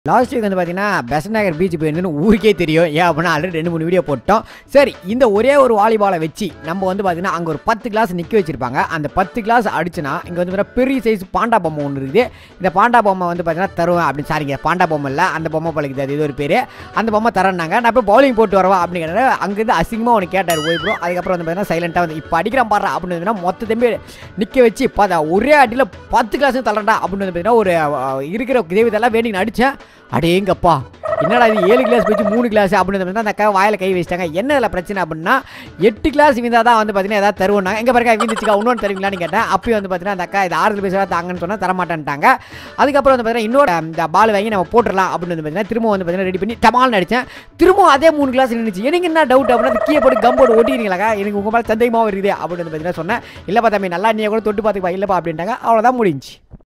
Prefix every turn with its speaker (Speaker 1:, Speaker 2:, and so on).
Speaker 1: last week வந்து பார்த்தீங்கன்னா பெசன் நகர் beach போயிருந்துன்னு ஊருக்கே தெரியும் ஏன் அப்படின்னா ஆல்ரெடி ரெண்டு மூணு வீடியோ போட்டோம் சரி இந்த ஒரே ஒரு வாலிபாலை வச்சு நம்ம வந்து பார்த்தீங்கன்னா அங்கே ஒரு பத்து கிளாஸ் நிற்க வச்சிருப்பாங்க அந்த பத்து கிளாஸ் அடிச்சுனா இங்கே வந்து பார்த்தீங்கன்னா பெரிய சைஸ் பாண்டா பொம்மை ஒன்று இருக்குது இந்த பாண்டா பொம்மை வந்து பார்த்தீங்கன்னா தருவேன் அப்படின்னு சாரிங்க பாண்டா பொம்மை இல்லை அந்த பொம்மை பழகுது அது இது ஒரு பேர் அந்த பொம்மை தரேன்னாங்க நான் போய் பவுலிங் போட்டு வரவா அப்படின்னு கேட்டாரு அங்கேருந்து அசிங்கமாக ஒன்று கேட்டார் போய் ப்ரோ அதுக்கப்புறம் வந்து பார்த்தீங்கன்னா சைலண்ட்டாக வந்து இப்போ அடிக்கிறான் பாடுறா அப்படின்னு வந்து மொத்த தம்பி நிற்க வச்சு பார்த்தா ஒரே அடியில் பத்து கிளாஸ் தள்ளடா அப்படின்னு வந்து பார்த்தீங்கன்னா ஒரு அஹ், இருக்கிற தெய்வத்தெல்லாம் வேண்டி நடித்தேன் அடேங்கப்பா என்னடா இது ஏழு கிளாஸ் போச்சு மூணு கிளாஸ் அப்படின்னு வந்து அந்த அக்கா வாயில கை வச்சிட்டாங்க என்ன இதில் பிரச்சனை அப்படின்னா எட்டு கிளாஸ் விந்தா தான் வந்து பார்த்தீங்கன்னா ஏதாவது தருவோம் எங்கே பாருக்கா வீந்துச்சுக்கா இன்னொன்று தருவீங்களான்னு கேட்டேன் அப்பயும் வந்து பார்த்தீங்கன்னா அந்த அக்கா இது ஆறுதல் பேசுவா தாங்கன்னு சொன்னால் தரமாட்டேன்ட்டாங்க அதுக்கப்புறம் வந்து பார்த்தீங்கன்னா இன்னொரு இந்த பால் வாங்கி நம்ம போட்டுடலாம் அப்படின்னு வந்து பார்த்தீங்கன்னா திரும்ப வந்து பார்த்தீங்கன்னா ரெடி பண்ணி டமால் அடித்தேன் திரும்ப அதே மூணு கிளாஸ் நின்றுச்சு எனக்கு என்ன டவுட் அப்படின்னா அது கீழே போட்டு கம் போட்டு ஒட்டிக்கிறீங்களா எனக்கு உங்கள் மேலே சந்தேகமாக இருக்குது அப்படின்னு வந்து பார்த்தீங்கன்னா சொன்னேன் இல்லைப்பா தம்பி நல்லா நீ கூட தொட்டு பார்த்துப்பா இல்லைப்பா அப்படின்ட்டாங்க அவ்வளோதான் முடிஞ்சு